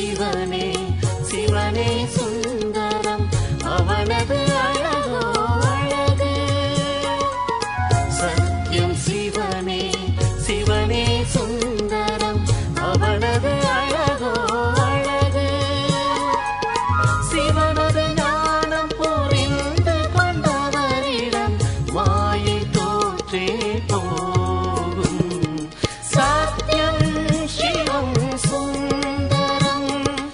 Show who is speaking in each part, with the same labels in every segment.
Speaker 1: சிவனே சிவனே சுந்தரம் அவனது அழகோ அழகு சத்யம் சிவனே சிவனே சுந்தரம் அவனது அழகோ அழகு சிவனது ஞானம் புரிந்து கொண்டவரிடம் மாயை தோற்றே போகும் சத்யம் சிவம் சுந்தரம்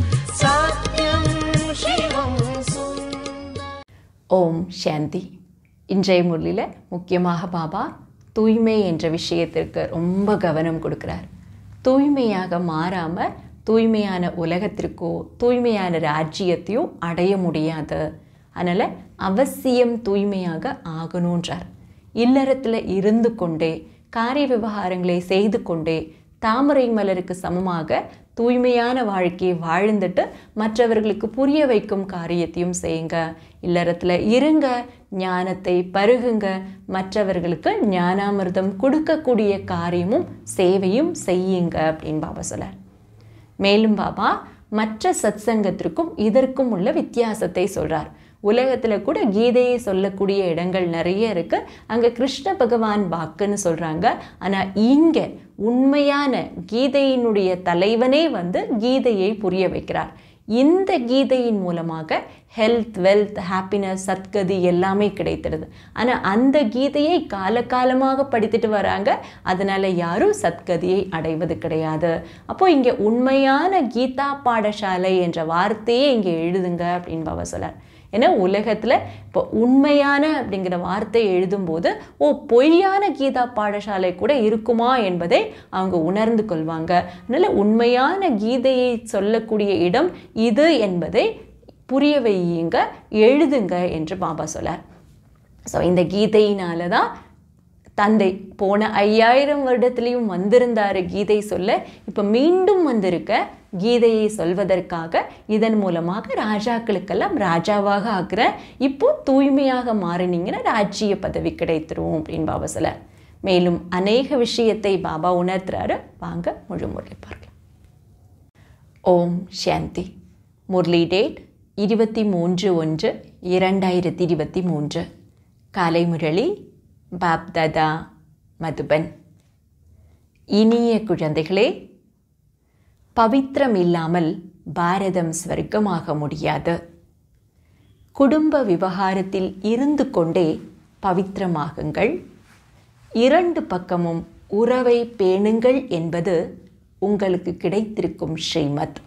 Speaker 1: சத்யம் சிவம் சுந்தரம்
Speaker 2: ஓம் சாந்தி இன்றைய முரளியில் முக்கியமாக பாபா தூய்மை என்ற விஷயத்திற்கு ரொம்ப கவனம் கொடுக்குறார் தூய்மையாக மாறாமல் தூய்மையான உலகத்திற்கோ தூய்மையான ராஜ்யத்தையோ அடைய முடியாது அதனால் அவசியம் தூய்மையாக ஆகணுன்றார் இல்லறத்தில் இருந்து கொண்டே காரிய விவகாரங்களை செய்து கொண்டே தாமரை மலருக்கு சமமாக தூய்மையான வாழ்க்கையை வாழ்ந்துட்டு மற்றவர்களுக்கு புரிய வைக்கும் காரியத்தையும் செய்யுங்க இல்லறத்தில் இருங்க ஞானத்தை பருகுங்க மற்றவர்களுக்கு ஞானாமிர்தம் கொடுக்கக்கூடிய காரியமும் சேவையும் செய்யுங்க அப்படின்னு பாபா சொல்லார் மேலும் பாபா மற்ற சத்சங்கத்திற்கும் இதற்கும் உள்ள வித்தியாசத்தை சொல்றார் உலகத்தில் கூட கீதையை சொல்லக்கூடிய இடங்கள் நிறைய இருக்கு அங்கே கிருஷ்ண பகவான் வாக்குன்னு சொல்றாங்க ஆனால் இங்கே உண்மையான கீதையினுடைய தலைவனே வந்து கீதையை புரிய வைக்கிறார் இந்த கீதையின் மூலமாக ஹெல்த் வெல்த் ஹாப்பினஸ் சத்கதி எல்லாமே கிடைத்திடுது ஆனால் அந்த கீதையை காலகாலமாக படித்துட்டு வராங்க அதனால் யாரும் சத்கதியை அடைவது கிடையாது அப்போ இங்கே உண்மையான கீதா பாடசாலை என்ற வார்த்தையே இங்கே எழுதுங்க அப்படின்னு பாபா சொல்லார் ஏன்னா உலகத்தில் இப்போ உண்மையான அப்படிங்கிற வார்த்தை எழுதும்போது ஓ பொய்யான கீதா பாடசாலை கூட இருக்குமா என்பதை அவங்க உணர்ந்து கொள்வாங்க அதனால் உண்மையான கீதையை சொல்லக்கூடிய இடம் இது என்பதை புரிய வையுங்க எழுதுங்க என்று பாபா சொல்லார் ஸோ இந்த கீதையினால தான் தந்தை போன ஐயாயிரம் வருடத்துலேயும் வந்திருந்தார் கீதை சொல்ல இப்போ மீண்டும் வந்திருக்க கீதையை சொல்வதற்காக இதன் மூலமாக ராஜாக்களுக்கெல்லாம் ராஜாவாக ஆக்குறேன் இப்போ தூய்மையாக மாறினீங்கன்னா ராஜ்ய பதவி கிடைத்துரும் அப்படின்னு பாபா சொல்ல மேலும் அநேக விஷயத்தை பாபா உணர்த்துறாரு வாங்க முழு முறை பார்க்கலாம் ஓம் சாந்தி முரளி டேட் இருபத்தி மூன்று ஒன்று இரண்டாயிரத்தி இருபத்தி மூன்று காலை முரளி பாப்தாதா மதுபன் இனிய குழந்தைகளே பவித்திரம் இல்லாமல் பாரதம் ஸ்வர்க்கமாக முடியாது குடும்ப விவகாரத்தில் இருந்து கொண்டே பவித்திரமாகுங்கள் இரண்டு பக்கமும் உறவை பேணுங்கள் என்பது உங்களுக்கு கிடைத்திருக்கும் ஸ்ரீமத்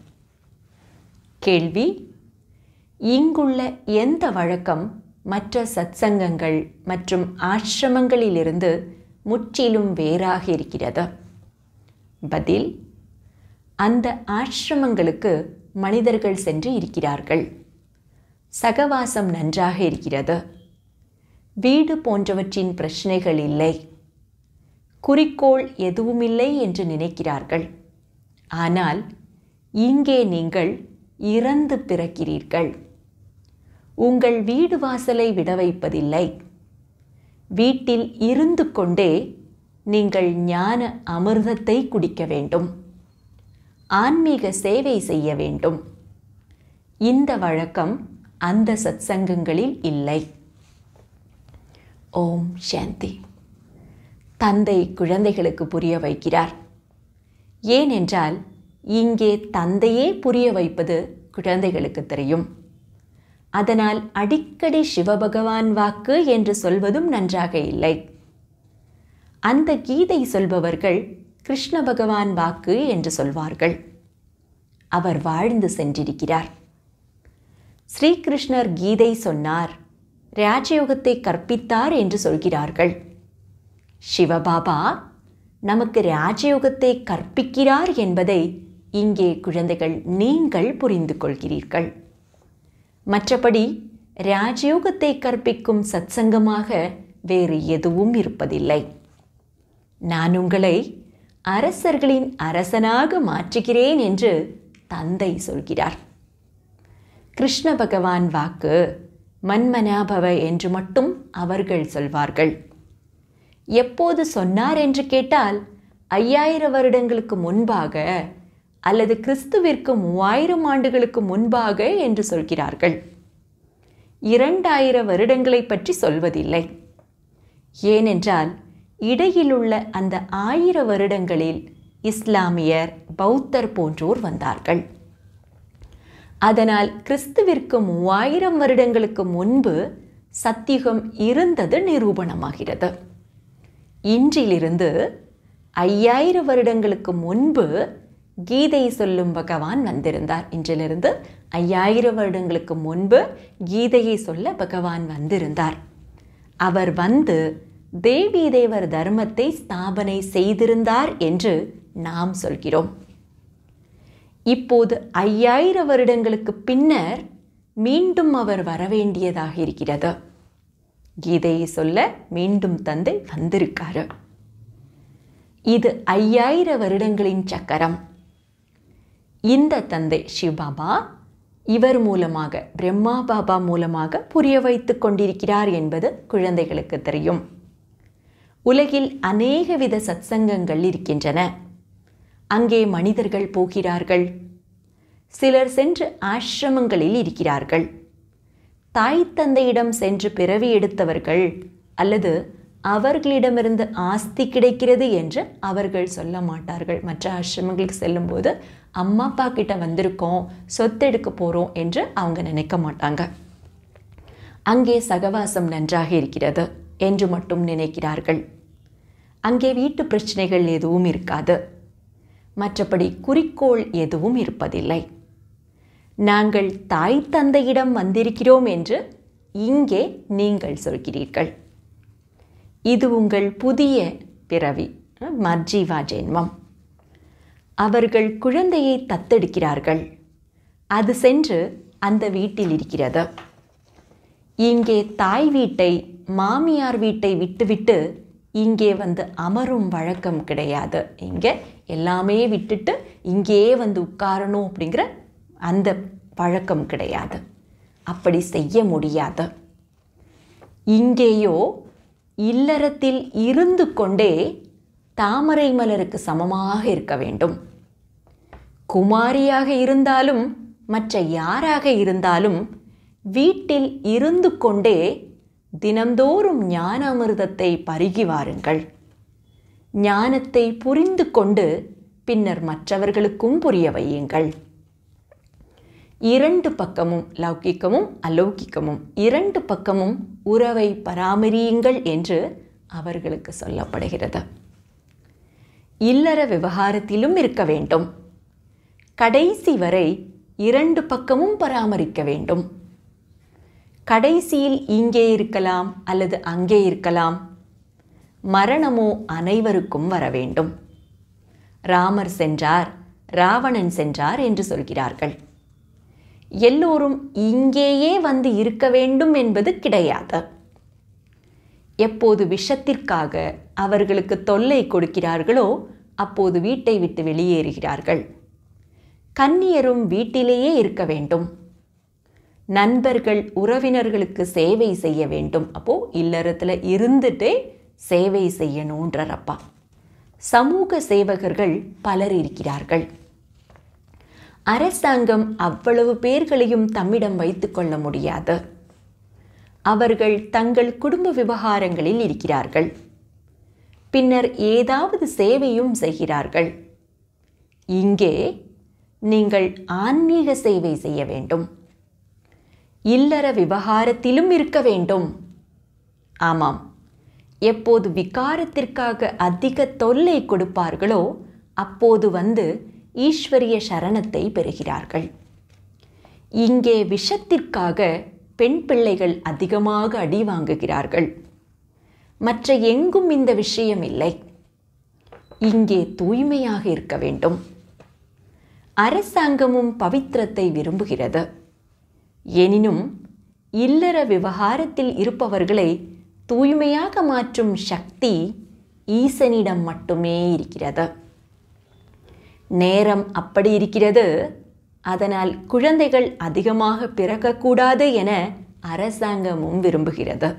Speaker 2: கேள்வி இங்குள்ள எந்த வழக்கம் மற்ற சத்சங்கங்கள் மற்றும் ஆசிரமங்களிலிருந்து முற்றிலும் வேறாக இருக்கிறது பதில் அந்த ஆசிரமங்களுக்கு மனிதர்கள் சென்று இருக்கிறார்கள் சகவாசம் நன்றாக இருக்கிறது வீடு போன்றவற்றின் பிரச்சனைகள் இல்லை குறிக்கோள் எதுவுமில்லை என்று நினைக்கிறார்கள் ஆனால் இங்கே நீங்கள் இறந்து பிறக்கிறீர்கள் உங்கள் வீடு வாசலை விட வைப்பதில்லை வீட்டில் இருந்து கொண்டே நீங்கள் ஞான அமிர்தத்தை குடிக்க வேண்டும் ஆன்மீக சேவை செய்ய வேண்டும் இந்த வழக்கம் அந்த சத்சங்கங்களில் இல்லை ஓம் சாந்தி தந்தை குழந்தைகளுக்கு புரிய வைக்கிறார் ஏனென்றால் இங்கே தந்தையே புரிய வைப்பது குழந்தைகளுக்கு தெரியும் அதனால் அடிக்கடி சிவபகவான் வாக்கு என்று சொல்வதும் நன்றாக இல்லை அந்த கீதை சொல்பவர்கள் கிருஷ்ண பகவான் வாக்கு என்று சொல்வார்கள் அவர் வாழ்ந்து சென்றிருக்கிறார் ஸ்ரீகிருஷ்ணர் கீதை சொன்னார் ராஜயோகத்தை கற்பித்தார் என்று சொல்கிறார்கள் சிவபாபா நமக்கு ராஜயோகத்தை கற்பிக்கிறார் என்பதை இங்கே குழந்தைகள் நீங்கள் புரிந்து கொள்கிறீர்கள் மற்றபடி ராஜயோகத்தை கற்பிக்கும் சத்சங்கமாக வேறு எதுவும் இருப்பதில்லை நான் உங்களை அரசர்களின் அரசனாக மாற்றுகிறேன் என்று தந்தை சொல்கிறார் கிருஷ்ண பகவான் வாக்கு மன்மனாபவ என்று மட்டும் அவர்கள் சொல்வார்கள் எப்போது சொன்னார் என்று கேட்டால் ஐயாயிரம் வருடங்களுக்கு முன்பாக அல்லது கிறிஸ்துவிற்கு மூவாயிரம் ஆண்டுகளுக்கு முன்பாக என்று சொல்கிறார்கள் இரண்டாயிரம் வருடங்களை பற்றி சொல்வதில்லை ஏனென்றால் இடையிலுள்ள அந்த ஆயிர வருடங்களில் இஸ்லாமியர் பௌத்தர் போன்றோர் வந்தார்கள் அதனால் கிறிஸ்துவிற்கு மூவாயிரம் வருடங்களுக்கு முன்பு சத்தியுகம் இருந்தது நிரூபணமாகிறது இன்றிலிருந்து ஐயாயிரம் வருடங்களுக்கு முன்பு கீதை சொல்லும் பகவான் வந்திருந்தார் இன்றிலிருந்து ஐயாயிரம் வருடங்களுக்கு முன்பு கீதையை சொல்ல பகவான் வந்திருந்தார் அவர் வந்து தேவி தேவர் தர்மத்தை ஸ்தாபனை செய்திருந்தார் என்று நாம் சொல்கிறோம் இப்போது ஐயாயிரம் வருடங்களுக்கு பின்னர் மீண்டும் அவர் வரவேண்டியதாக இருக்கிறது கீதையை சொல்ல மீண்டும் தந்தை வந்திருக்காரு இது ஐயாயிரம் வருடங்களின் சக்கரம் இந்த தந்தை சிவபாபா இவர் மூலமாக பிரம்மா பாபா மூலமாக புரிய வைத்து கொண்டிருக்கிறார் என்பது குழந்தைகளுக்கு தெரியும் உலகில் அநேக வித சத்சங்கங்கள் இருக்கின்றன அங்கே மனிதர்கள் போகிறார்கள் சிலர் சென்று ஆசிரமங்களில் இருக்கிறார்கள் தாய் தந்தையிடம் சென்று பிறவி எடுத்தவர்கள் அல்லது அவர்களிடமிருந்து ஆஸ்தி கிடைக்கிறது என்று அவர்கள் சொல்ல மாட்டார்கள் மற்ற ஆசிரமங்களுக்கு செல்லும்போது அம்மா அப்பா கிட்ட வந்திருக்கோம் சொத்தெடுக்க போகிறோம் என்று அவங்க நினைக்க மாட்டாங்க அங்கே சகவாசம் நன்றாக இருக்கிறது என்று மட்டும் நினைக்கிறார்கள் அங்கே வீட்டு பிரச்சனைகள் எதுவும் இருக்காது மற்றபடி குறிக்கோள் எதுவும் இருப்பதில்லை நாங்கள் தாய் தந்தையிடம் வந்திருக்கிறோம் என்று இங்கே நீங்கள் சொல்கிறீர்கள் இது உங்கள் புதிய பிறவி மர்ஜீவா ஜென்மம் அவர்கள் குழந்தையை தத்தெடுக்கிறார்கள் அது சென்று அந்த வீட்டில் இருக்கிறது இங்கே தாய் வீட்டை மாமியார் வீட்டை விட்டுவிட்டு இங்கே வந்து அமரும் வழக்கம் கிடையாது இங்கே எல்லாமே விட்டுட்டு இங்கேயே வந்து உட்காரணும் அப்படிங்கிற அந்த பழக்கம் கிடையாது அப்படி செய்ய முடியாது இங்கேயோ இல்லறத்தில் இருந்து கொண்டே தாமரை மலருக்கு சமமாக இருக்க வேண்டும் குமாரியாக இருந்தாலும் மற்ற யாராக இருந்தாலும் வீட்டில் இருந்து கொண்டே தினந்தோறும் ஞான அமிர்தத்தை பருகி வாருங்கள் ஞானத்தை புரிந்து கொண்டு பின்னர் மற்றவர்களுக்கும் புரிய வையுங்கள் இரண்டு பக்கமும் லௌகிக்கமும் அலௌகிக்கமும் இரண்டு பக்கமும் உறவை பராமரியுங்கள் என்று அவர்களுக்கு சொல்லப்படுகிறது இல்லற விவகாரத்திலும் இருக்க வேண்டும் கடைசி வரை இரண்டு பக்கமும் பராமரிக்க வேண்டும் கடைசியில் இங்கே இருக்கலாம் அல்லது அங்கே இருக்கலாம் மரணமோ அனைவருக்கும் வர வேண்டும் ராமர் சென்றார் ராவணன் சென்றார் என்று சொல்கிறார்கள் எல்லோரும் இங்கேயே வந்து இருக்க வேண்டும் என்பது கிடையாது எப்போது விஷத்திற்காக அவர்களுக்கு தொல்லை கொடுக்கிறார்களோ அப்போது வீட்டை விட்டு வெளியேறுகிறார்கள் கன்னியரும் வீட்டிலேயே இருக்க வேண்டும் நண்பர்கள் உறவினர்களுக்கு சேவை செய்ய வேண்டும் அப்போ இல்லறத்தில் இருந்துட்டே சேவை செய்யணுன்றப்பா சமூக சேவகர்கள் பலர் இருக்கிறார்கள் அரசாங்கம் அவ்வளவு பேர்களையும் தம்மிடம் வைத்துக்கொள்ள முடியாது அவர்கள் தங்கள் குடும்ப விவகாரங்களில் இருக்கிறார்கள் பின்னர் ஏதாவது சேவையும் செய்கிறார்கள் இங்கே நீங்கள் ஆன்மீக சேவை செய்ய வேண்டும் இல்லற விவகாரத்திலும் இருக்க வேண்டும் ஆமாம் எப்போது விகாரத்திற்காக அதிக தொல்லை கொடுப்பார்களோ அப்போது வந்து ஈஸ்வரிய சரணத்தை பெறுகிறார்கள் இங்கே விஷத்திற்காக பெண் பிள்ளைகள் அதிகமாக அடி வாங்குகிறார்கள் மற்ற எங்கும் இந்த விஷயம் இல்லை இங்கே தூய்மையாக இருக்க வேண்டும் அரசாங்கமும் பவித்திரத்தை விரும்புகிறது எனினும் இல்லற விவகாரத்தில் இருப்பவர்களை தூய்மையாக மாற்றும் சக்தி ஈசனிடம் மட்டுமே இருக்கிறது நேரம் அப்படி இருக்கிறது அதனால் குழந்தைகள் அதிகமாக பிறக்கக்கூடாது என அரசாங்கமும் விரும்புகிறது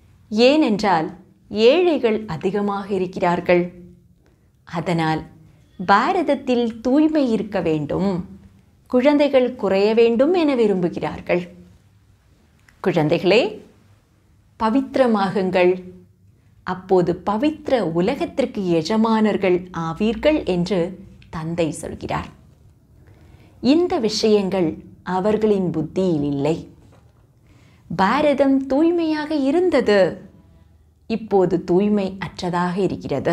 Speaker 2: ஏனென்றால் ஏழைகள் அதிகமாக இருக்கிறார்கள் அதனால் பாரதத்தில் தூய்மை இருக்க வேண்டும் குழந்தைகள் குறைய வேண்டும் என விரும்புகிறார்கள் குழந்தைகளே பவித்திரமாகுங்கள் அப்போது பவித்திர உலகத்திற்கு எஜமானர்கள் ஆவீர்கள் என்று தந்தை சொல்கிறார் இந்த விஷயங்கள் அவர்களின் புத்தியில் இல்லை பாரதம் தூய்மையாக இருந்தது இப்போது தூய்மை அற்றதாக இருக்கிறது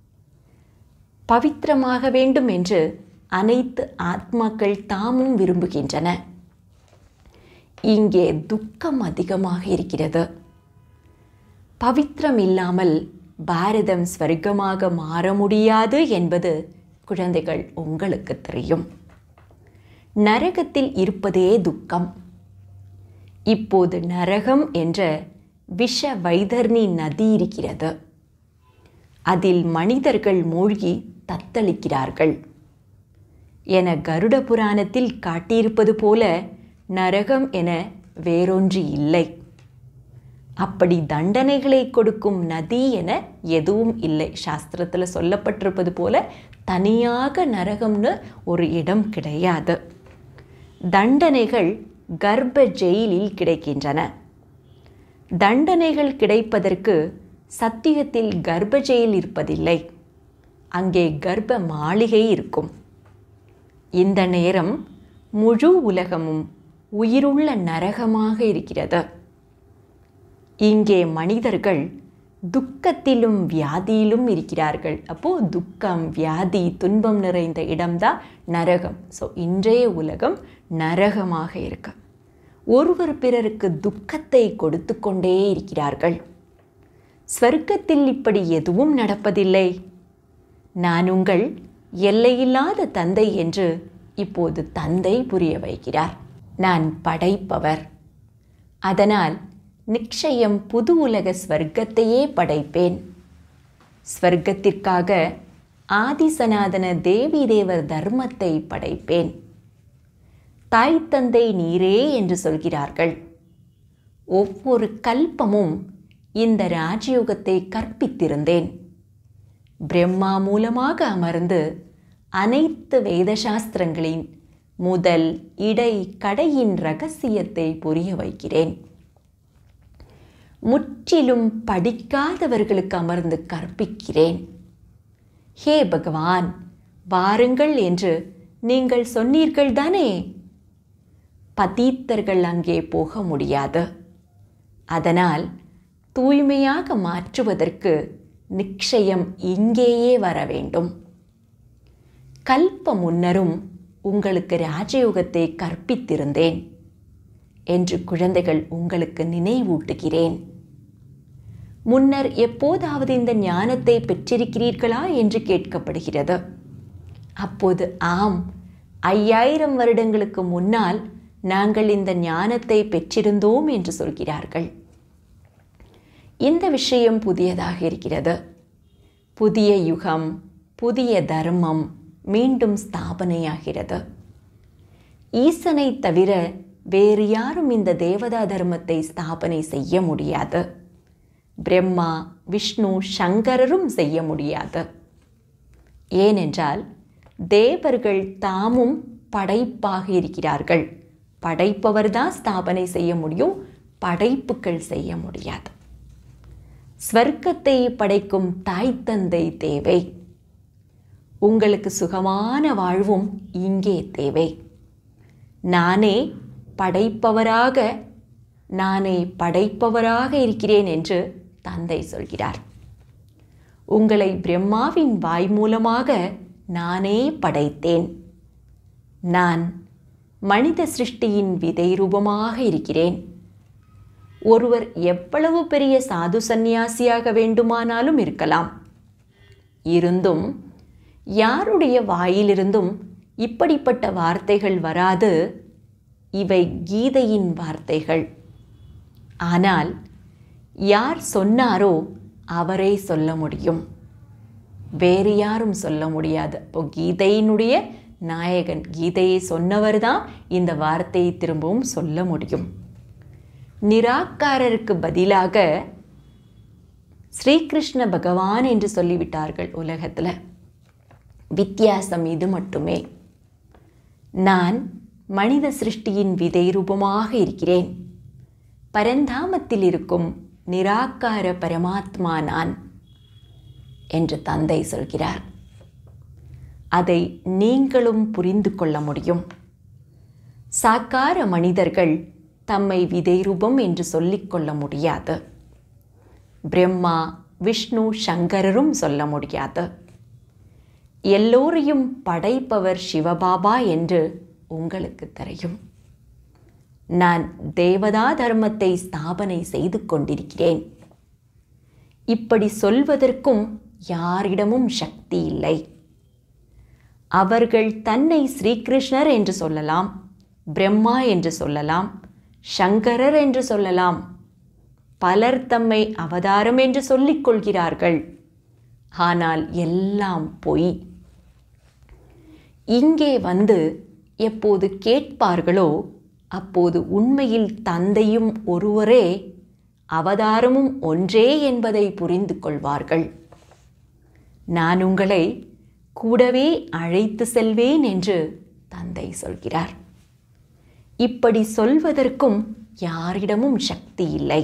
Speaker 2: பவித்திரமாக வேண்டும் என்று அனைத்து ஆத்மாக்கள் தாமும் விரும்புகின்றன இங்கே துக்கம் அதிகமாக இருக்கிறது பவித்திரம் இல்லாமல் பாரதம் ஸ்வர்க்கமாக மாற முடியாது என்பது குழந்தைகள் உங்களுக்கு தெரியும் நரகத்தில் இருப்பதே துக்கம் இப்போது நரகம் என்ற விஷ வைதர்ணி நதி இருக்கிறது அதில் மனிதர்கள் மூழ்கி தத்தளிக்கிறார்கள் என கருட புராணத்தில் காட்டியிருப்பது போல நரகம் என வேறொன்று இல்லை அப்படி தண்டனைகளை கொடுக்கும் நதி என எதுவும் இல்லை சாஸ்திரத்தில் சொல்லப்பட்டிருப்பது போல தனியாக நரகம்னு ஒரு இடம் கிடையாது தண்டனைகள் கர்ப்ப ஜெயிலில் கிடைக்கின்றன தண்டனைகள் கிடைப்பதற்கு சத்தியத்தில் கர்ப்ப ஜெயில் இருப்பதில்லை அங்கே கர்ப்ப மாளிகை இருக்கும் இந்த நேரம் முழு உலகமும் உயிருள்ள நரகமாக இருக்கிறது இங்கே மனிதர்கள் துக்கத்திலும் வியாதியிலும் இருக்கிறார்கள் அப்போ துக்கம் வியாதி துன்பம் நிறைந்த இடம்தான் நரகம் ஸோ இன்றைய உலகம் நரகமாக இருக்கு ஒருவர் பிறருக்கு துக்கத்தை கொடுத்து கொண்டே இருக்கிறார்கள் ஸ்வர்க்கத்தில் இப்படி எதுவும் நடப்பதில்லை நான் உங்கள் எல்லையில்லாத தந்தை என்று இப்போது தந்தை புரிய வைக்கிறார் நான் படைப்பவர் அதனால் நிச்சயம் புது உலக ஸ்வர்க்கத்தையே படைப்பேன் ஸ்வர்க்கத்திற்காக ஆதிசனாதன தேவி தேவர் தர்மத்தை படைப்பேன் தாய் தந்தை நீரே என்று சொல்கிறார்கள் ஒவ்வொரு கல்பமும் இந்த ராஜயோகத்தை கற்பித்திருந்தேன் பிரம்மா மூலமாக அமர்ந்து அனைத்து வேதசாஸ்திரங்களின் முதல் இடை கடையின் ரகசியத்தை புரிய வைக்கிறேன் முற்றிலும் படிக்காதவர்களுக்கு அமர்ந்து கற்பிக்கிறேன் ஹே பகவான் வாருங்கள் என்று நீங்கள் சொன்னீர்கள் தானே பதீத்தர்கள் அங்கே போக முடியாது அதனால் தூய்மையாக மாற்றுவதற்கு நிச்சயம் இங்கேயே வர வேண்டும் கல்ப முன்னரும் உங்களுக்கு ராஜயோகத்தை கற்பித்திருந்தேன் என்று குழந்தைகள் உங்களுக்கு நினைவூட்டுகிறேன் முன்னர் எப்போதாவது இந்த ஞானத்தை பெற்றிருக்கிறீர்களா என்று கேட்கப்படுகிறது அப்போது ஆம் ஐயாயிரம் வருடங்களுக்கு முன்னால் நாங்கள் இந்த ஞானத்தை பெற்றிருந்தோம் என்று சொல்கிறார்கள் இந்த விஷயம் புதியதாக இருக்கிறது புதிய யுகம் புதிய தர்மம் மீண்டும் ஸ்தாபனையாகிறது ஈசனை தவிர வேறு யாரும் இந்த தேவதா தர்மத்தை ஸ்தாபனை செய்ய முடியாது பிரம்மா விஷ்ணு சங்கரரும் செய்ய முடியாது ஏனென்றால் தேவர்கள் தாமும் படைப்பாக இருக்கிறார்கள் படைப்பவர்தான் ஸ்தாபனை செய்ய முடியும் படைப்புகள் செய்ய முடியாது ஸ்வர்க்கத்தை படைக்கும் தாய் தந்தை தேவை உங்களுக்கு சுகமான வாழ்வும் இங்கே தேவை நானே படைப்பவராக நானே படைப்பவராக இருக்கிறேன் என்று தந்தை சொல்கிறார் உங்களை பிரம்மாவின் வாய் மூலமாக நானே படைத்தேன் நான் மனித சிருஷ்டியின் விதை ரூபமாக இருக்கிறேன் ஒருவர் எவ்வளவு பெரிய சாது சந்நியாசியாக வேண்டுமானாலும் இருக்கலாம் இருந்தும் யாருடைய வாயிலிருந்தும் இப்படிப்பட்ட வார்த்தைகள் வராது இவை கீதையின் வார்த்தைகள் ஆனால் யார் சொன்னாரோ அவரே சொல்ல முடியும் வேறு யாரும் சொல்ல முடியாது இப்போ கீதையினுடைய நாயகன் கீதையை சொன்னவர் தான் இந்த வார்த்தையை திரும்பவும் சொல்ல முடியும் நிராகாரருக்கு பதிலாக ஸ்ரீகிருஷ்ண பகவான் என்று சொல்லிவிட்டார்கள் உலகத்தில் வித்தியாசம் இது மட்டுமே நான் மனித சிருஷ்டியின் விதை ரூபமாக இருக்கிறேன் பரந்தாமத்தில் இருக்கும் நிராகார பரமாத்மா நான் என்று தந்தை சொல்கிறார் அதை நீங்களும் புரிந்து கொள்ள முடியும் சாக்கார மனிதர்கள் தம்மை விதை ரூபம் என்று சொல்லிக்கொள்ள முடியாது பிரம்மா விஷ்ணு சங்கரரும் சொல்ல முடியாது எல்லோரையும் படைப்பவர் சிவபாபா என்று உங்களுக்கு தெரியும் நான் தேவதா தர்மத்தை ஸ்தாபனை செய்து கொண்டிருக்கிறேன் இப்படி சொல்வதற்கும் யாரிடமும் சக்தி இல்லை அவர்கள் தன்னை ஸ்ரீகிருஷ்ணர் என்று சொல்லலாம் பிரம்மா என்று சொல்லலாம் சங்கரர் என்று சொல்லலாம் பலர் தம்மை அவதாரம் என்று சொல்லிக் கொள்கிறார்கள் ஆனால் எல்லாம் பொய் இங்கே வந்து எப்போது கேட்பார்களோ அப்போது உண்மையில் தந்தையும் ஒருவரே அவதாரமும் ஒன்றே என்பதை புரிந்து கொள்வார்கள் நான் உங்களை கூடவே அழைத்து செல்வேன் என்று தந்தை சொல்கிறார் இப்படி சொல்வதற்கும் யாரிடமும் சக்தி இல்லை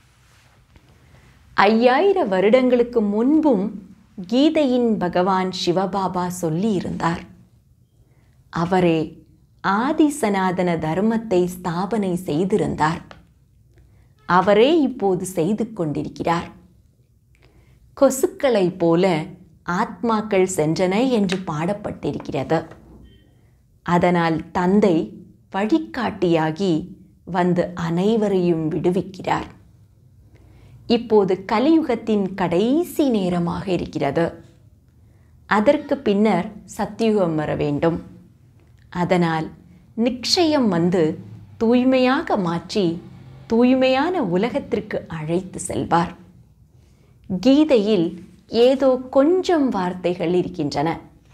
Speaker 2: ஐயாயிரம் வருடங்களுக்கு முன்பும் கீதையின் பகவான் சிவபாபா சொல்லியிருந்தார் அவரே ஆதி சனாதன தர்மத்தை ஸ்தாபனை செய்திருந்தார் அவரே இப்போது செய்து கொண்டிருக்கிறார் கொசுக்களைப் போல ஆத்மாக்கள் சென்றன என்று பாடப்பட்டிருக்கிறது அதனால் தந்தை வழிகாட்டியாகி வந்து அனைவரையும் விடுவிக்கிறார் இப்போது கலியுகத்தின் கடைசி நேரமாக இருக்கிறது அதற்கு பின்னர் சத்தியுகம் வர வேண்டும் அதனால் நிச்சயம் வந்து தூய்மையாக மாற்றி தூய்மையான உலகத்திற்கு அழைத்து செல்வார் கீதையில் ஏதோ கொஞ்சம் வார்த்தைகள் இருக்கின்றன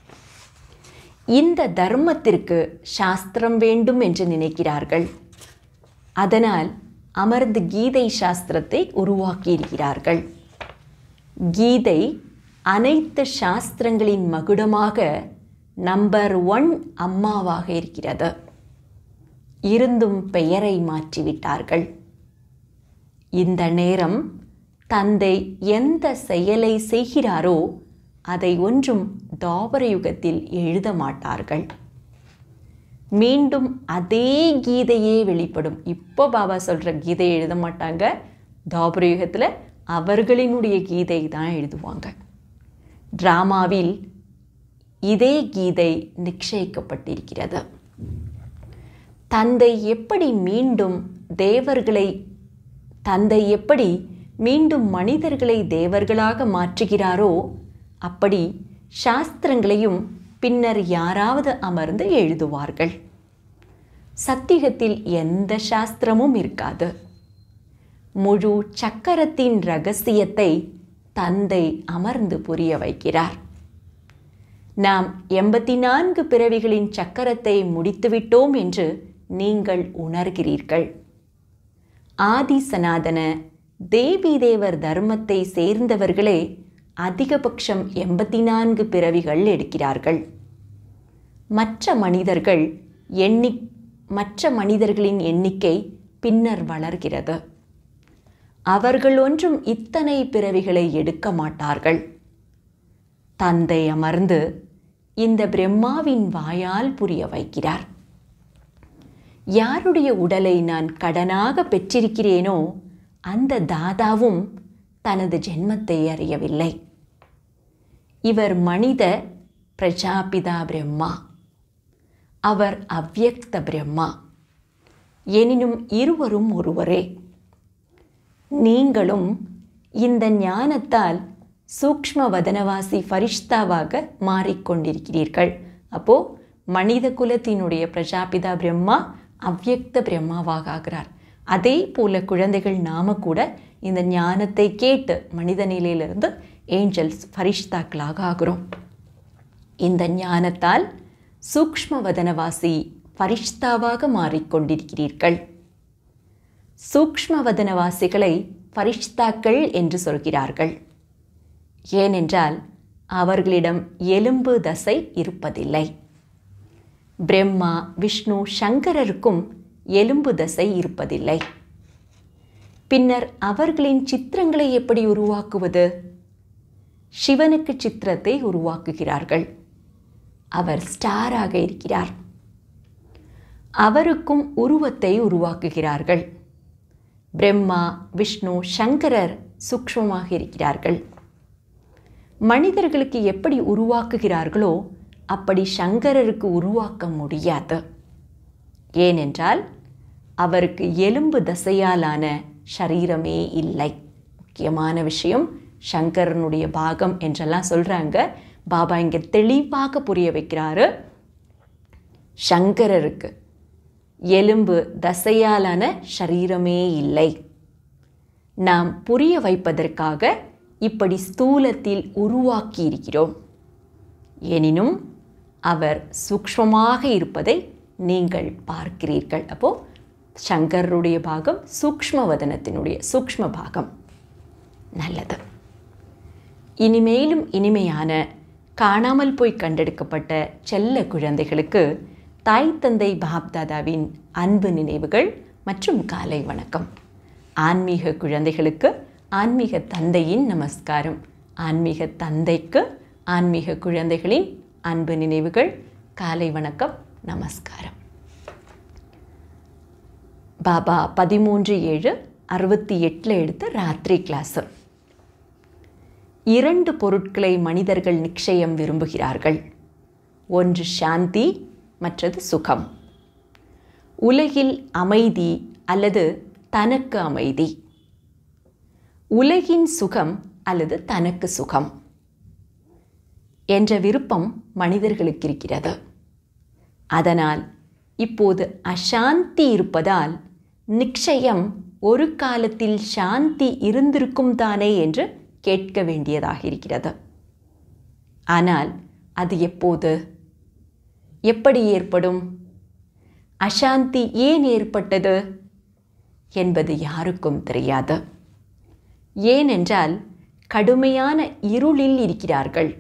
Speaker 2: இந்த தர்மத்திற்கு சாஸ்திரம் வேண்டும் என்று நினைக்கிறார்கள் அதனால் அமர்ந்து கீதை சாஸ்திரத்தை உருவாக்கியிருக்கிறார்கள் கீதை அனைத்து சாஸ்திரங்களின் மகுடமாக நம்பர் ஒன் அம்மாவாக இருக்கிறது இருந்தும் பெயரை மாற்றிவிட்டார்கள் இந்த நேரம் தந்தை எந்த செயலை செய்கிறாரோ அதை ஒன்றும் தாபர யுகத்தில் எழுத மாட்டார்கள் மீண்டும் அதே கீதையே வெளிப்படும் இப்போ பாபா சொல்கிற கீதையை எழுத மாட்டாங்க தாபர யுகத்தில் அவர்களினுடைய கீதை தான் எழுதுவாங்க டிராமாவில் இதே கீதை நிச்சயிக்கப்பட்டிருக்கிறது தந்தை எப்படி மீண்டும் தேவர்களை தந்தை எப்படி மீண்டும் மனிதர்களை தேவர்களாக மாற்றுகிறாரோ அப்படி சாஸ்திரங்களையும் பின்னர் யாராவது அமர்ந்து எழுதுவார்கள் சத்தியத்தில் எந்த சாஸ்திரமும் இருக்காது முழு சக்கரத்தின் ரகசியத்தை தந்தை அமர்ந்து புரிய வைக்கிறார் நாம் எண்பத்தி நான்கு பிறவிகளின் சக்கரத்தை முடித்துவிட்டோம் என்று நீங்கள் உணர்கிறீர்கள் ஆதி சனாதன தேவி தேவர் தர்மத்தை சேர்ந்தவர்களே அதிகபட்சம் எண்பத்தி நான்கு பிறவிகள் எடுக்கிறார்கள் மற்ற மனிதர்கள் எண்ணி மற்ற மனிதர்களின் எண்ணிக்கை பின்னர் வளர்கிறது அவர்கள் ஒன்றும் இத்தனை பிறவிகளை எடுக்க மாட்டார்கள் தந்தை அமர்ந்து இந்த பிரம்மாவின் வாயால் புரிய வைக்கிறார் யாருடைய உடலை நான் கடனாக பெற்றிருக்கிறேனோ அந்த தாதாவும் தனது ஜென்மத்தை அறியவில்லை இவர் மனித பிரஜாபிதா பிரம்மா அவர் அவ்யக்த பிரம்மா எனினும் இருவரும் ஒருவரே நீங்களும் இந்த ஞானத்தால் சூக்ஷ்ம வதனவாசி ஃபரிஷ்தாவாக மாறிக்கொண்டிருக்கிறீர்கள் அப்போ மனித குலத்தினுடைய பிரஜாபிதா பிரம்மா அவ்யக்த பிரம்மாவாக ஆகிறார் அதே போல குழந்தைகள் நாம கூட இந்த ஞானத்தை கேட்டு மனித நிலையிலிருந்து ஏஞ்சல்ஸ் ஃபரிஷ்தாக்களாக ஆகிறோம் இந்த ஞானத்தால் சூக்ஷ்ம வதனவாசி ஃபரிஷ்தாவாக மாறிக்கொண்டிருக்கிறீர்கள் சூக்ஷ்ம வதனவாசிகளை ஃபரிஷ்தாக்கள் என்று சொல்கிறார்கள் ஏனென்றால் அவர்களிடம் எலும்பு தசை இருப்பதில்லை பிரம்மா விஷ்ணு சங்கரருக்கும் எலும்பு தசை இருப்பதில்லை பின்னர் அவர்களின் சித்திரங்களை எப்படி உருவாக்குவது சிவனுக்கு சித்திரத்தை உருவாக்குகிறார்கள் அவர் ஸ்டாராக இருக்கிறார் அவருக்கும் உருவத்தை உருவாக்குகிறார்கள் பிரம்மா விஷ்ணு சங்கரர் சூக்ஷ்மமாக இருக்கிறார்கள் மனிதர்களுக்கு எப்படி உருவாக்குகிறார்களோ அப்படி சங்கரருக்கு உருவாக்க முடியாது ஏனென்றால் அவருக்கு எலும்பு தசையாலான சரீரமே இல்லை முக்கியமான விஷயம் சங்கரனுடைய பாகம் என்றெல்லாம் சொல்கிறாங்க பாபா இங்கே தெளிவாக புரிய வைக்கிறாரு சங்கரருக்கு எலும்பு தசையாலான சரீரமே இல்லை நாம் புரிய வைப்பதற்காக இப்படி ஸ்தூலத்தில் உருவாக்கி இருக்கிறோம் எனினும் அவர் சூக்ஷ்மமாக இருப்பதை நீங்கள் பார்க்கிறீர்கள் அப்போ சங்கருடைய பாகம் சூக்ஷ்ம வதனத்தினுடைய சூக்ஷ்ம பாகம் நல்லது இனிமேலும் இனிமையான காணாமல் போய் கண்டெடுக்கப்பட்ட செல்ல குழந்தைகளுக்கு தாய் தந்தை பாப்தாதாவின் அன்பு நினைவுகள் மற்றும் காலை வணக்கம் ஆன்மீக குழந்தைகளுக்கு ஆன்மீக தந்தையின் நமஸ்காரம் ஆன்மீக தந்தைக்கு ஆன்மீக குழந்தைகளின் அன்பு நினைவுகள் காலை வணக்கம் நமஸ்காரம் பாபா பதிமூன்று ஏழு அறுபத்தி எட்டில் எடுத்த ராத்திரி கிளாஸு இரண்டு பொருட்களை மனிதர்கள் நிச்சயம் விரும்புகிறார்கள் ஒன்று சாந்தி மற்றது சுகம் உலகில் அமைதி அல்லது தனக்கு அமைதி உலகின் சுகம் அல்லது தனக்கு சுகம் என்ற விருப்பம் மனிதர்களுக்கு இருக்கிறது அதனால் இப்போது அசாந்தி இருப்பதால் நிச்சயம் ஒரு காலத்தில் சாந்தி இருந்திருக்கும் தானே என்று கேட்க வேண்டியதாக இருக்கிறது ஆனால் அது எப்போது எப்படி ஏற்படும் அசாந்தி ஏன் ஏற்பட்டது என்பது யாருக்கும் தெரியாது ஏனென்றால் கடுமையான இருளில் இருக்கிறார்கள்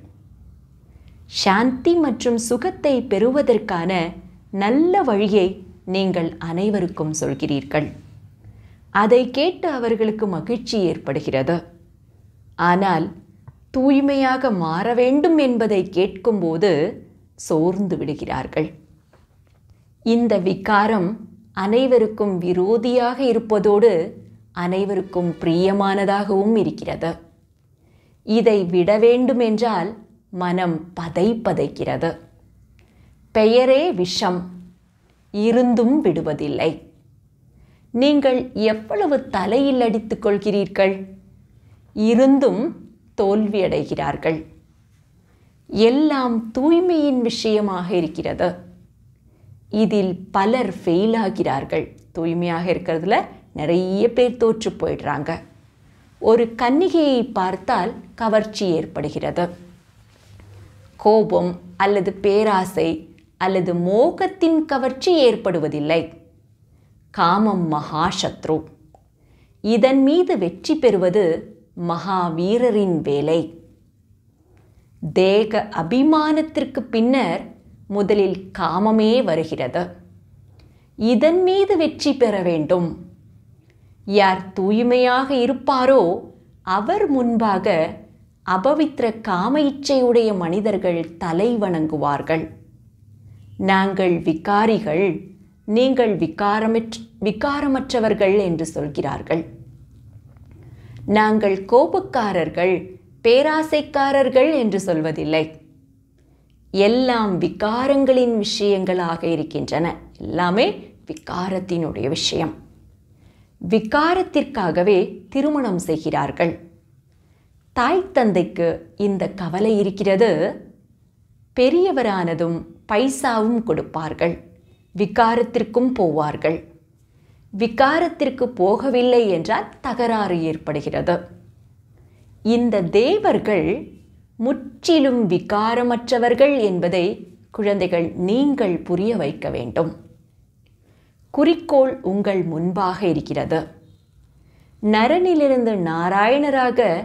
Speaker 2: சாந்தி மற்றும் சுகத்தை பெறுவதற்கான நல்ல வழியை நீங்கள் அனைவருக்கும் சொல்கிறீர்கள் அதை கேட்டு அவர்களுக்கு மகிழ்ச்சி ஏற்படுகிறது ஆனால் தூய்மையாக மாற வேண்டும் என்பதை கேட்கும்போது சோர்ந்து விடுகிறார்கள் இந்த விகாரம் அனைவருக்கும் விரோதியாக இருப்பதோடு அனைவருக்கும் பிரியமானதாகவும் இருக்கிறது இதை விட வேண்டும் என்றால் மனம் பதை பதைக்கிறது பெயரே விஷம் இருந்தும் விடுவதில்லை நீங்கள் எவ்வளவு தலையில் அடித்துக் கொள்கிறீர்கள் இருந்தும் தோல்வியடைகிறார்கள் எல்லாம் தூய்மையின் விஷயமாக இருக்கிறது இதில் பலர் ஃபெயில் ஆகிறார்கள் தூய்மையாக இருக்கிறதுல நிறைய பேர் தோற்று போயிடுறாங்க ஒரு கன்னிகையை பார்த்தால் கவர்ச்சி ஏற்படுகிறது கோபம் அல்லது பேராசை அல்லது மோகத்தின் கவர்ச்சி ஏற்படுவதில்லை காமம் மகாசத்ரு இதன் மீது வெற்றி பெறுவது மகாவீரரின் வேலை தேக அபிமானத்திற்கு பின்னர் முதலில் காமமே வருகிறது இதன் மீது வெற்றி பெற வேண்டும் யார் தூய்மையாக இருப்பாரோ அவர் முன்பாக அபவித்திர காம இச்சையுடைய மனிதர்கள் தலை வணங்குவார்கள் நாங்கள் விகாரிகள் நீங்கள் விகாரமற்ற விகாரமற்றவர்கள் என்று சொல்கிறார்கள் நாங்கள் கோபக்காரர்கள் பேராசைக்காரர்கள் என்று சொல்வதில்லை எல்லாம் விகாரங்களின் விஷயங்களாக இருக்கின்றன எல்லாமே விகாரத்தினுடைய விஷயம் விகாரத்திற்காகவே திருமணம் செய்கிறார்கள் தாய் தந்தைக்கு இந்த கவலை இருக்கிறது பெரியவரானதும் பைசாவும் கொடுப்பார்கள் விகாரத்திற்கும் போவார்கள் விகாரத்திற்கு போகவில்லை என்றால் தகராறு ஏற்படுகிறது இந்த தேவர்கள் முற்றிலும் விகாரமற்றவர்கள் என்பதை குழந்தைகள் நீங்கள் புரிய வைக்க வேண்டும் குறிக்கோள் உங்கள் முன்பாக இருக்கிறது நரனிலிருந்து நாராயணராக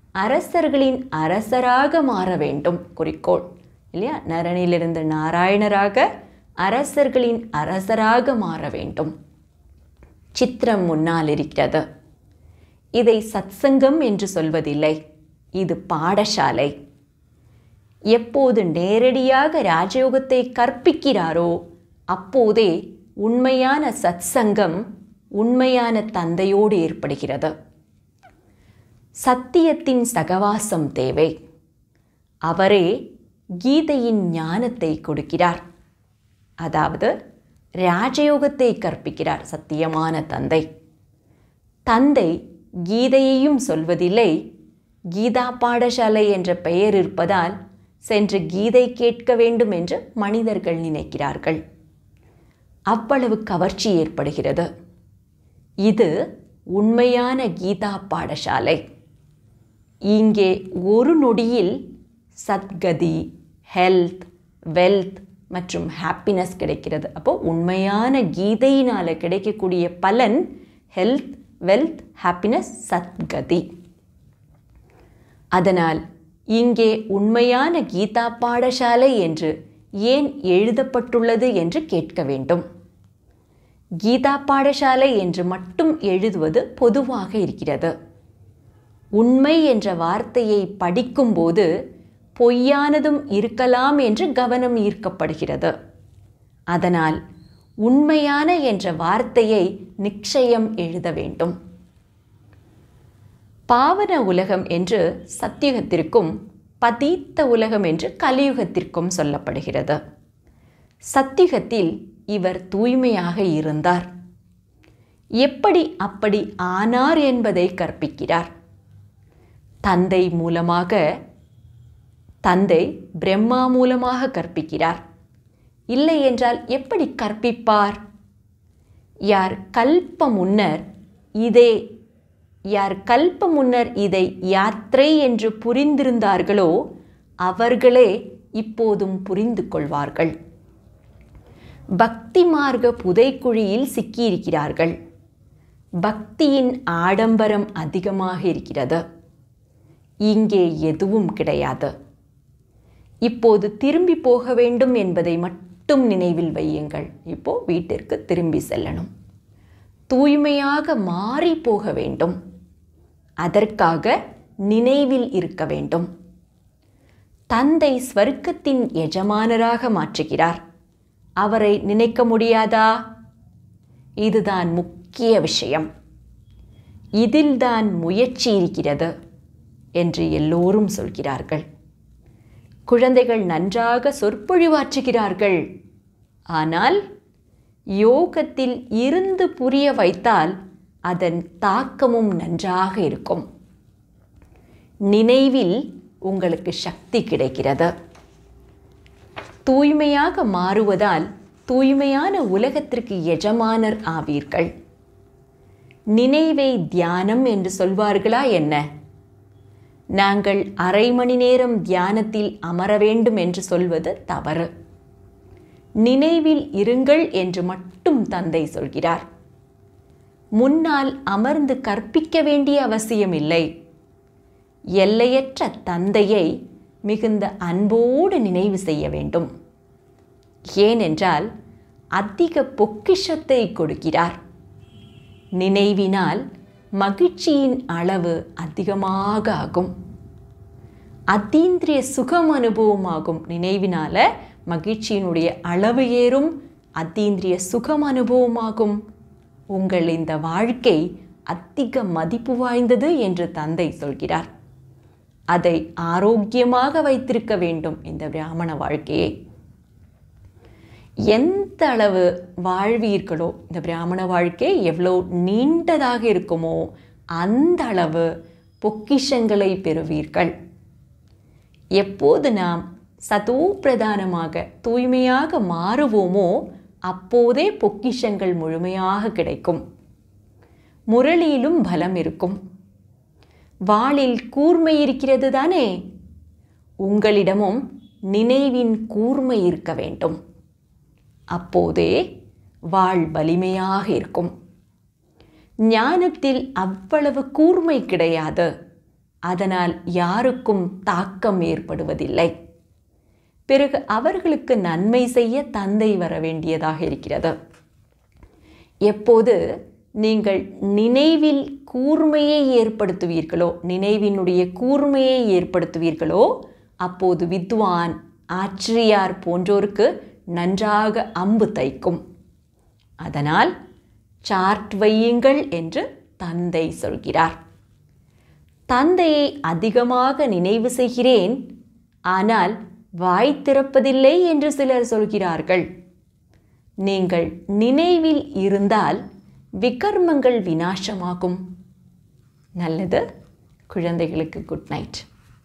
Speaker 2: அரசர்களின் அரசராக மாற வேண்டும் குறிக்கோள் இல்லையா நரனிலிருந்து நாராயணராக அரசர்களின் அரசராக மாற வேண்டும் சித்திரம் முன்னால் இருக்கிறது இதை சத்சங்கம் என்று சொல்வதில்லை இது பாடசாலை எப்போது நேரடியாக ராஜயோகத்தை கற்பிக்கிறாரோ அப்போதே உண்மையான சத்சங்கம் உண்மையான தந்தையோடு ஏற்படுகிறது சத்தியத்தின் சகவாசம் தேவை அவரே கீதையின் ஞானத்தை கொடுக்கிறார் அதாவது ராஜயோகத்தை கற்பிக்கிறார் சத்தியமான தந்தை தந்தை கீதையையும் சொல்வதில்லை கீதா பாடசாலை என்ற பெயர் இருப்பதால் சென்று கீதை கேட்க வேண்டும் என்று மனிதர்கள் நினைக்கிறார்கள் அவ்வளவு கவர்ச்சி ஏற்படுகிறது இது உண்மையான கீதா பாடசாலை இங்கே ஒரு நொடியில் சத்கதி ஹெல்த் வெல்த் மற்றும் ஹாப்பினஸ் கிடைக்கிறது அப்போ உண்மையான கீதையினால் கிடைக்கக்கூடிய பலன் ஹெல்த் வெல்த் ஹாப்பினஸ் சத்கதி அதனால் இங்கே உண்மையான கீதா பாடசாலை என்று ஏன் எழுதப்பட்டுள்ளது என்று கேட்க வேண்டும் கீதா பாடசாலை என்று மட்டும் எழுதுவது பொதுவாக இருக்கிறது உண்மை என்ற வார்த்தையை படிக்கும்போது பொய்யானதும் இருக்கலாம் என்று கவனம் ஈர்க்கப்படுகிறது அதனால் உண்மையான என்ற வார்த்தையை நிச்சயம் எழுத வேண்டும் பாவன உலகம் என்று சத்தியுகத்திற்கும் பதீத்த உலகம் என்று கலியுகத்திற்கும் சொல்லப்படுகிறது சத்தியுகத்தில் இவர் தூய்மையாக இருந்தார் எப்படி அப்படி ஆனார் என்பதை கற்பிக்கிறார் தந்தை மூலமாக தந்தை பிரம்மா மூலமாக கற்பிக்கிறார் இல்லை என்றால் எப்படி கற்பிப்பார் யார் கல்ப முன்னர் இதே யார் கல்ப முன்னர் இதை யாத்திரை என்று புரிந்திருந்தார்களோ அவர்களே இப்போதும் புரிந்து கொள்வார்கள் பக்தி மார்க்க புதைக்குழியில் சிக்கியிருக்கிறார்கள் பக்தியின் ஆடம்பரம் அதிகமாக இருக்கிறது இங்கே எதுவும் கிடையாது இப்போது திரும்பி போக வேண்டும் என்பதை மட்டும் நினைவில் வையுங்கள் இப்போ வீட்டிற்கு திரும்பி செல்லணும் தூய்மையாக மாறி போக வேண்டும் அதற்காக நினைவில் இருக்க வேண்டும் தந்தை ஸ்வர்க்கத்தின் எஜமானராக மாற்றுகிறார் அவரை நினைக்க முடியாதா இதுதான் முக்கிய விஷயம் இதில்தான் முயற்சி இருக்கிறது என்று எல்லோரும் சொல்கிறார்கள் குழந்தைகள் நன்றாக சொற்பொழிவாற்றுகிறார்கள் ஆனால் யோகத்தில் இருந்து புரிய வைத்தால் அதன் தாக்கமும் நன்றாக இருக்கும் நினைவில் உங்களுக்கு சக்தி கிடைக்கிறது தூய்மையாக மாறுவதால் தூய்மையான உலகத்திற்கு எஜமானர் ஆவீர்கள் நினைவை தியானம் என்று சொல்வார்களா என்ன நாங்கள் அரை மணி நேரம் தியானத்தில் அமர வேண்டும் என்று சொல்வது தவறு நினைவில் இருங்கள் என்று மட்டும் தந்தை சொல்கிறார் முன்னால் அமர்ந்து கற்பிக்க வேண்டிய அவசியமில்லை எல்லையற்ற தந்தையை மிகுந்த அன்போடு நினைவு செய்ய வேண்டும் ஏனென்றால் அதிக பொக்கிஷத்தை கொடுக்கிறார் நினைவினால் மகிழ்ச்சியின் அளவு அதிகமாக ஆகும் அதீந்திரிய சுகம் அனுபவமாகும் நினைவினால மகிழ்ச்சியினுடைய அளவு ஏறும் அதீந்திரிய சுகம் அனுபவமாகும் உங்கள் இந்த வாழ்க்கை அதிக மதிப்பு வாய்ந்தது என்று தந்தை சொல்கிறார் அதை ஆரோக்கியமாக வைத்திருக்க வேண்டும் இந்த பிராமண வாழ்க்கையை எந்த அளவு வாழ்வீர்களோ இந்த பிராமண வாழ்க்கை எவ்வளோ நீண்டதாக இருக்குமோ அந்த அளவு பொக்கிஷங்களை பெறுவீர்கள் எப்போது நாம் சதோ பிரதானமாக தூய்மையாக மாறுவோமோ அப்போதே பொக்கிஷங்கள் முழுமையாக கிடைக்கும் முரளியிலும் பலம் இருக்கும் வாளில் கூர்மை இருக்கிறது தானே உங்களிடமும் நினைவின் கூர்மை இருக்க வேண்டும் அப்போதே வாழ் வலிமையாக இருக்கும் ஞானத்தில் அவ்வளவு கூர்மை கிடையாது அதனால் யாருக்கும் தாக்கம் ஏற்படுவதில்லை பிறகு அவர்களுக்கு நன்மை செய்ய தந்தை வர வேண்டியதாக இருக்கிறது எப்போது நீங்கள் நினைவில் கூர்மையை ஏற்படுத்துவீர்களோ நினைவினுடைய கூர்மையை ஏற்படுத்துவீர்களோ அப்போது வித்வான் ஆச்சிரியார் போன்றோருக்கு நன்றாக அம்பு தைக்கும் அதனால் சார்ட் வையுங்கள் என்று தந்தை சொல்கிறார் தந்தையை அதிகமாக நினைவு செய்கிறேன் ஆனால் வாய் திறப்பதில்லை என்று சிலர் சொல்கிறார்கள் நீங்கள் நினைவில் இருந்தால் விகர்மங்கள் வினாசமாகும் நல்லது குழந்தைகளுக்கு குட் நைட்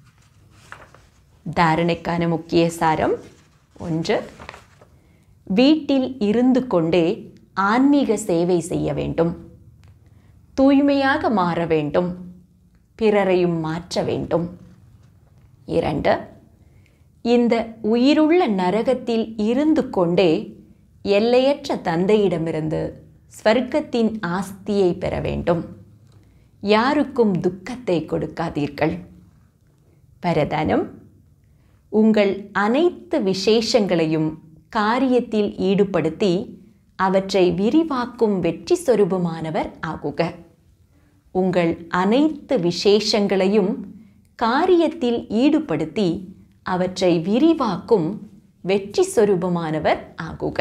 Speaker 2: தாரணைக்கான முக்கிய சாரம் ஒன்று வீட்டில் இருந்து கொண்டே ஆன்மீக சேவை செய்ய வேண்டும் தூய்மையாக மாற வேண்டும் பிறரையும் மாற்ற வேண்டும் இரண்டு இந்த உயிருள்ள நரகத்தில் இருந்து கொண்டே எல்லையற்ற தந்தையிடமிருந்து ஸ்வர்க்கத்தின் ஆஸ்தியை பெற வேண்டும் யாருக்கும் துக்கத்தை கொடுக்காதீர்கள் வரதானம் உங்கள் அனைத்து விசேஷங்களையும் காரியத்தில் ஈடுபடுத்தி அவற்றை விரிவாக்கும் வெற்றி சொரூபமானவர் ஆகுக உங்கள் அனைத்து விசேஷங்களையும் காரியத்தில் ஈடுபடுத்தி அவற்றை விரிவாக்கும் வெற்றி சொரூபமானவர் ஆகுக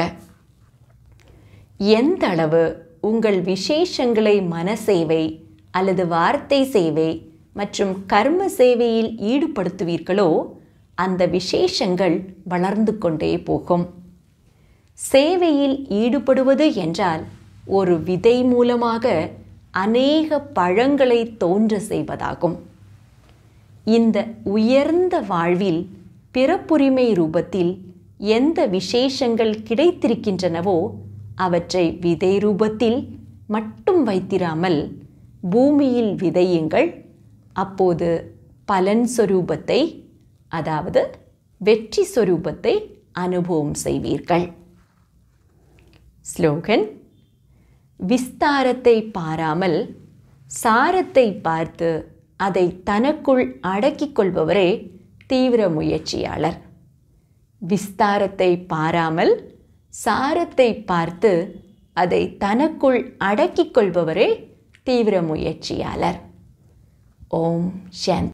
Speaker 2: எந்த அளவு உங்கள் விசேஷங்களை மனசேவை அல்லது வார்த்தை சேவை மற்றும் கர்ம சேவையில் ஈடுபடுத்துவீர்களோ அந்த விசேஷங்கள் வளர்ந்து கொண்டே போகும் சேவையில் ஈடுபடுவது என்றால் ஒரு விதை மூலமாக அநேக பழங்களை தோன்ற செய்வதாகும் இந்த உயர்ந்த வாழ்வில் பிறப்புரிமை ரூபத்தில் எந்த விசேஷங்கள் கிடைத்திருக்கின்றனவோ அவற்றை விதை ரூபத்தில் மட்டும் வைத்திராமல் பூமியில் விதையுங்கள் அப்போது பலன் சொரூபத்தை அதாவது வெற்றி சொரூபத்தை அனுபவம் செய்வீர்கள் ஸ்லோகன் விஸ்தாரத்தை பாராமல் சாரத்தை பார்த்து அதை தனக்குள் அடக்கிக் கொள்பவரே தீவிர முயற்சியாளர் விஸ்தாரத்தை பாராமல் சாரத்தை பார்த்து அதை தனக்குள் அடக்கிக் கொள்பவரே தீவிர முயற்சியாளர் ஓம் சாந்தி